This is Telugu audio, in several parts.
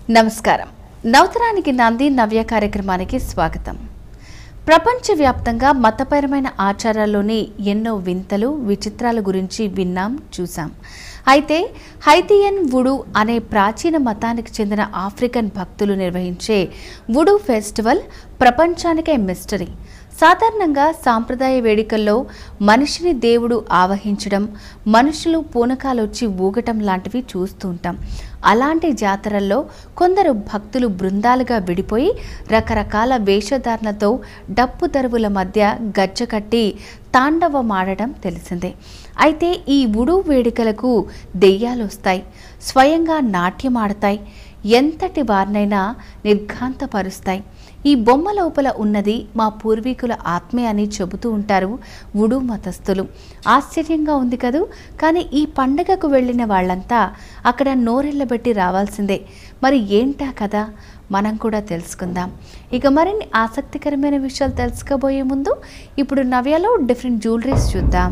నమస్కారం నవతరానికి నాంది నవ్య కార్యక్రమానికి స్వాగతం ప్రపంచవ్యాప్తంగా మతపరమైన ఆచారాల్లోని ఎన్నో వింతలు విచిత్రాల గురించి విన్నాం చూసాం అయితే హైతియన్ వుడు అనే ప్రాచీన మతానికి చెందిన ఆఫ్రికన్ భక్తులు నిర్వహించే వుడు ఫెస్టివల్ ప్రపంచానికే మిస్టరీ సాధారణంగా సాంప్రదాయ వేడుకల్లో మనిషిని దేవుడు ఆవహించడం మనుషులు పూనకాలొచ్చి ఊగటం లాంటివి చూస్తూ ఉంటాం అలాంటి జాతరల్లో కొందరు భక్తులు బృందాలుగా విడిపోయి రకరకాల వేషధారణతో డప్పు దరువుల మధ్య గజ్జకట్టి తాండవమాడడం తెలిసిందే అయితే ఈ ఉడు వేడుకలకు దెయ్యాలు వస్తాయి స్వయంగా నాట్యమాడతాయి ఎంతటి వారినైనా నిర్ఘాంతపరుస్తాయి ఈ బొమ్మ లోపల ఉన్నది మా పూర్వీకుల ఆత్మే అని చెబుతూ ఉంటారు ఉడు మతస్థులు ఆశ్చర్యంగా ఉంది కదూ కానీ ఈ పండగకు వెళ్ళిన వాళ్ళంతా అక్కడ నోరెళ్ళబెట్టి రావాల్సిందే మరి ఏంటా కదా మనం కూడా తెలుసుకుందాం ఇక మరిన్ని ఆసక్తికరమైన విషయాలు తెలుసుకోబోయే ముందు ఇప్పుడు నవ్యలో డిఫరెంట్ జ్యువెలరీస్ చూద్దాం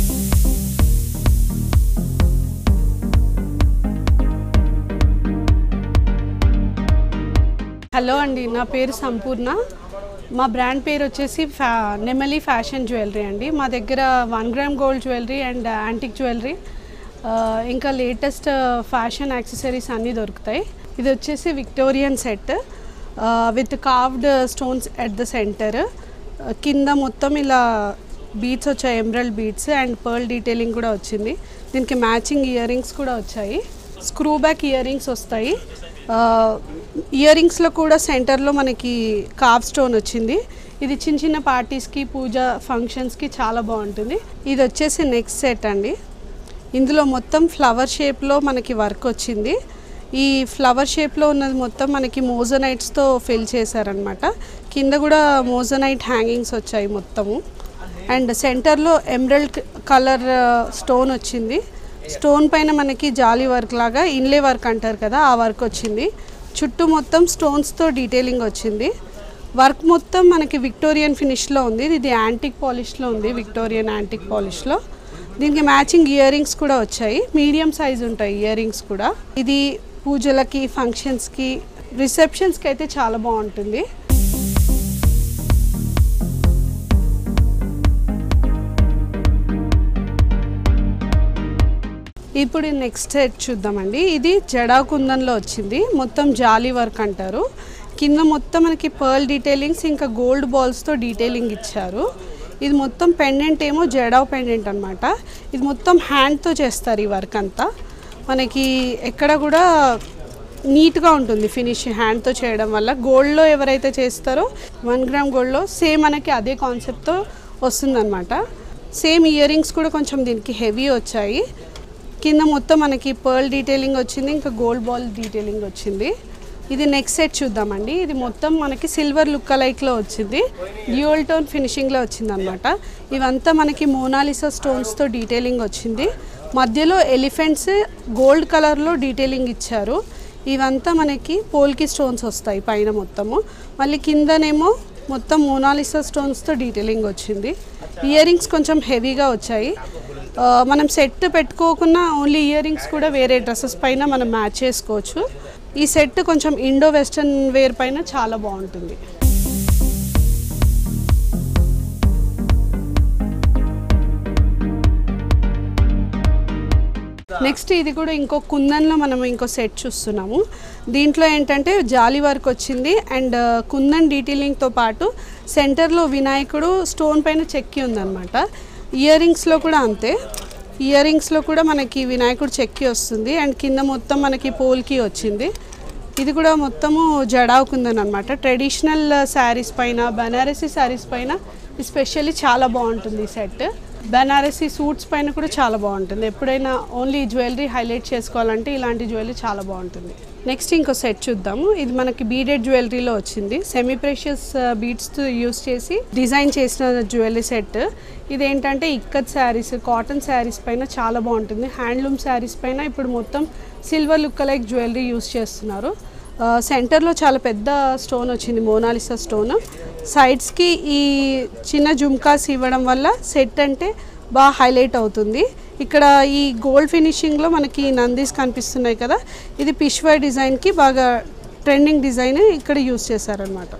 హలో అండి నా పేరు సంపూర్ణ మా బ్రాండ్ పేరు వచ్చేసి ఫ్యా నెమలి ఫ్యాషన్ జ్యువెలరీ అండి మా దగ్గర one gram gold jewellery and antique jewellery ఆ, ఇంకా లేటెస్ట్ ఫ్యాషన్ యాక్సెసరీస్ అన్నీ దొరుకుతాయి ఇది వచ్చేసి Victorian set with carved stones at the centre కింద మొత్తం ఇలా బీట్స్ వచ్చాయి emerald beads and pearl detailing కూడా వచ్చింది దీనికి మ్యాచింగ్ ఇయర్ రింగ్స్ కూడా వచ్చాయి స్క్రూ బ్యాక్ ఇయర్ రింగ్స్ వస్తాయి ఇయర్ రింగ్స్లో కూడా సెంటర్లో మనకి కావ్ స్టోన్ వచ్చింది ఇది చిన్న చిన్న పార్టీస్కి పూజ ఫంక్షన్స్కి చాలా బాగుంటుంది ఇది వచ్చేసి నెక్స్ట్ సెట్ అండి ఇందులో మొత్తం ఫ్లవర్ షేప్లో మనకి వర్క్ వచ్చింది ఈ ఫ్లవర్ షేప్లో ఉన్నది మొత్తం మనకి మోజనైట్స్తో ఫిల్ చేశారనమాట కింద కూడా మోజనైట్ హ్యాంగింగ్స్ వచ్చాయి మొత్తము అండ్ సెంటర్లో ఎమరల్డ్ కలర్ స్టోన్ వచ్చింది స్టోన్ పైన మనకి జాలీ వర్క్ లాగా ఇన్లే వర్క్ అంటారు కదా ఆ వర్క్ వచ్చింది చుట్టూ మొత్తం స్టోన్స్తో డీటెయిలింగ్ వచ్చింది వర్క్ మొత్తం మనకి విక్టోరియన్ ఫినిష్లో ఉంది ఇది యాంటిక్ పాలిష్లో ఉంది విక్టోరియన్ యాంటిక్ పాలిష్లో దీనికి మ్యాచింగ్ ఇయర్ రింగ్స్ కూడా వచ్చాయి మీడియం సైజ్ ఉంటాయి ఇయర్ రింగ్స్ కూడా ఇది పూజలకి ఫంక్షన్స్కి రిసెప్షన్స్కి అయితే చాలా బాగుంటుంది ఇప్పుడు నెక్స్ట్ సెట్ చూద్దామండి ఇది జడా కుందన్లో వచ్చింది మొత్తం జాలీ వర్క్ అంటారు కింద మొత్తం మనకి పర్ల్ డీటెయిలింగ్స్ ఇంకా గోల్డ్ బాల్స్తో డీటెయిలింగ్ ఇచ్చారు ఇది మొత్తం పెండెంట్ ఏమో జడావ్ పెండెంట్ అనమాట ఇది మొత్తం హ్యాండ్తో చేస్తారు ఈ వర్క్ అంతా మనకి ఎక్కడ కూడా నీట్గా ఉంటుంది ఫినిష్ హ్యాండ్తో చేయడం వల్ల గోల్డ్లో ఎవరైతే చేస్తారో వన్ గ్రామ్ గోల్డ్లో సేమ్ మనకి అదే కాన్సెప్ట్తో వస్తుందన్నమాట సేమ్ ఇయర్ రింగ్స్ కూడా కొంచెం దీనికి హెవీ వచ్చాయి కింద మొత్తం మనకి పర్ల్ డీటెయిలింగ్ వచ్చింది ఇంకా గోల్డ్ బాల్ డీటెయిలింగ్ వచ్చింది ఇది నెక్స్ట్ సెట్ చూద్దామండి ఇది మొత్తం మనకి సిల్వర్ లుక్ లైక్లో వచ్చింది డ్యూయల్ టోన్ ఫినిషింగ్లో వచ్చింది అనమాట ఇవంతా మనకి మోనాలిసా స్టోన్స్తో డీటెయిలింగ్ వచ్చింది మధ్యలో ఎలిఫెంట్స్ గోల్డ్ కలర్లో డీటెయిలింగ్ ఇచ్చారు ఇవంతా మనకి పోల్కి స్టోన్స్ వస్తాయి పైన మొత్తము మళ్ళీ కిందనేమో మొత్తం మోనాలిసా స్టోన్స్తో డీటెయిలింగ్ వచ్చింది ఇయర్ రింగ్స్ కొంచెం హెవీగా వచ్చాయి ఆ, మనం సెట్ పెట్టుకోకుండా ఓన్లీ ఇయర్ రింగ్స్ కూడా వేరే డ్రెస్సెస్ పైన మనం మ్యాచ్ చేసుకోవచ్చు ఈ సెట్ కొంచెం ఇండో వెస్టర్న్ వేర్ పైన చాలా బాగుంటుంది నెక్స్ట్ ఇది కూడా ఇంకో కుందన్లో మనం ఇంకో సెట్ చూస్తున్నాము దీంట్లో ఏంటంటే జాలి వర్క్ వచ్చింది అండ్ కుందన్ డీటెయిలింగ్తో పాటు సెంటర్లో వినాయకుడు స్టోన్ పైన చెక్కి ఉందన్నమాట ఇయర్ రింగ్స్లో కూడా అంతే ఇయర్ రింగ్స్లో కూడా మనకి వినాయకుడు చెక్కి వస్తుంది అండ్ కింద మొత్తం మనకి పోల్కి వచ్చింది ఇది కూడా మొత్తము జడావుకుందని అనమాట ట్రెడిషనల్ శారీస్ పైన బనారసీ శారీస్ పైన ఎస్పెషల్లీ చాలా బాగుంటుంది ఈ సెట్ బనారసీ సూట్స్ పైన కూడా చాలా బాగుంటుంది ఎప్పుడైనా ఓన్లీ జ్యువెలరీ హైలైట్ చేసుకోవాలంటే ఇలాంటి జ్యువెలరీ చాలా బాగుంటుంది నెక్స్ట్ ఇంకో సెట్ చూద్దాము ఇది మనకి బీడెడ్ జ్యువెలరీలో వచ్చింది సెమీ ప్రెషియస్ బీడ్స్ యూస్ చేసి డిజైన్ చేసిన జ్యువెలరీ సెట్ ఇది ఏంటంటే ఇక్కత్ శారీస్ కాటన్ శారీస్ పైన చాలా బాగుంటుంది హ్యాండ్లూమ్ శారీస్ పైన ఇప్పుడు మొత్తం silver look like jewellery use చేస్తున్నారు ఆ, సెంటర్లో చాలా పెద్ద స్టోన్ వచ్చింది మోనాలిసా స్టోన్ సైడ్స్కి ఈ చిన్న జుమ్కాస్ ఇవ్వడం వల్ల సెట్ అంటే బాగా హైలైట్ అవుతుంది ఇక్కడ ఈ గోల్డ్ ఫినిషింగ్లో మనకి నందీస్ కనిపిస్తున్నాయి కదా ఇది పిష్వై డిజైన్కి బాగా ట్రెండింగ్ డిజైన్ ఇక్కడ యూస్ చేశారనమాట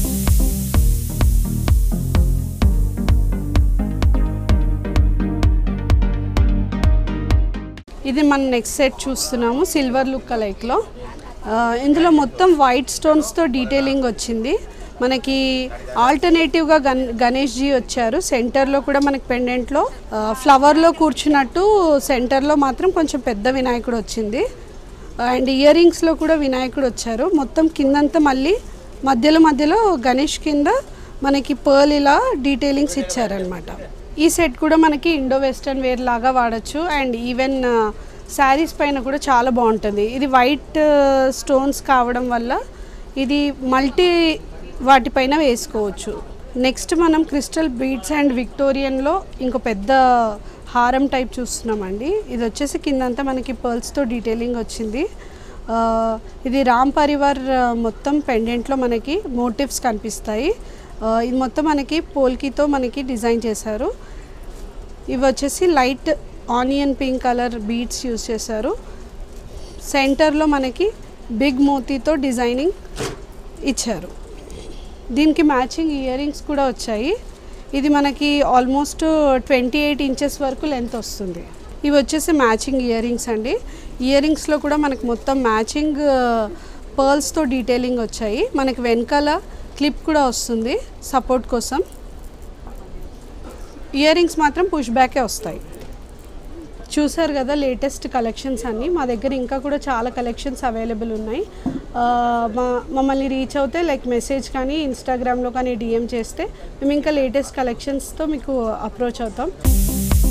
ఇది మన నెక్స్ట్ సెట్ చూస్తున్నాము సిల్వర్ లుక్ లైక్లో ఇందులో మొత్తం వైట్ స్టోన్స్తో డీటెయిలింగ్ వచ్చింది మనకి ఆల్టర్నేటివ్గా గన్ గణేష్ జీ వచ్చారు సెంటర్లో కూడా మనకి పెండెంట్లో ఫ్లవర్లో కూర్చున్నట్టు సెంటర్లో మాత్రం కొంచెం పెద్ద వినాయకుడు వచ్చింది అండ్ ఇయర్ రింగ్స్లో కూడా వినాయకుడు వచ్చారు మొత్తం కిందంతా మళ్ళీ మధ్యలో మధ్యలో గణేష్ కింద మనకి పర్ల్ ఇలా డీటెయిలింగ్స్ ఇచ్చారనమాట ఈ సెట్ కూడా మనకి ఇండో వెస్టర్న్ వేర్ లాగా వాడచ్చు అండ్ ఈవెన్ శారీస్ పైన కూడా చాలా బాగుంటుంది ఇది వైట్ స్టోన్స్ కావడం వల్ల ఇది మల్టీ వాటిపైన వేసుకోవచ్చు నెక్స్ట్ మనం క్రిస్టల్ బీడ్స్ అండ్ విక్టోరియన్లో ఇంకో పెద్ద హారం టైప్ చూస్తున్నామండి ఇది వచ్చేసి కిందంతా మనకి పర్ల్స్తో డీటెయిలింగ్ వచ్చింది ఆ, ఇది రామ్ పరివార్ ఆ, మొత్తం పెండెంట్లో మనకి మోటివ్స్ కనిపిస్తాయి ఆ, ఇది మొత్తం మనకి పోల్కీతో మనకి డిజైన్ చేశారు ఇవి వచ్చేసి light onion pink colour beads use చేశారు సెంటర్లో మనకి బిగ్ మోతీతో డిజైనింగ్ ఇచ్చారు దీనికి మ్యాచింగ్ ఇయర్ రింగ్స్ కూడా వచ్చాయి ఇది మనకి ఆల్మోస్ట్ ట్వంటీ ఎయిట్ ఇంచెస్ వరకు లెంత్ వస్తుంది ఇవి వచ్చేసి మ్యాచింగ్ ఇయర్ రింగ్స్ అండి ఇయర్ రింగ్స్లో కూడా మనకి మొత్తం మ్యాచింగ్ పర్ల్స్తో డీటెయిలింగ్ వచ్చాయి మనకి వెనకాల క్లిప్ కూడా వస్తుంది సపోర్ట్ కోసం ఇయర్ రింగ్స్ మాత్రం పుష్ బ్యాకే వస్తాయి చూసారు కదా లేటెస్ట్ కలెక్షన్స్ అన్నీ మా దగ్గర ఇంకా కూడా చాలా కలెక్షన్స్ అవైలబుల్ ఉన్నాయి ఆ, మా మమ్మల్ని రీచ్ అవుతే లైక్ మెసేజ్ కానీ ఇన్స్టాగ్రామ్లో కానీ డిఎం చేస్తే మేము ఇంకా లేటెస్ట్ కలెక్షన్స్తో మీకు అప్రోచ్ అవుతాం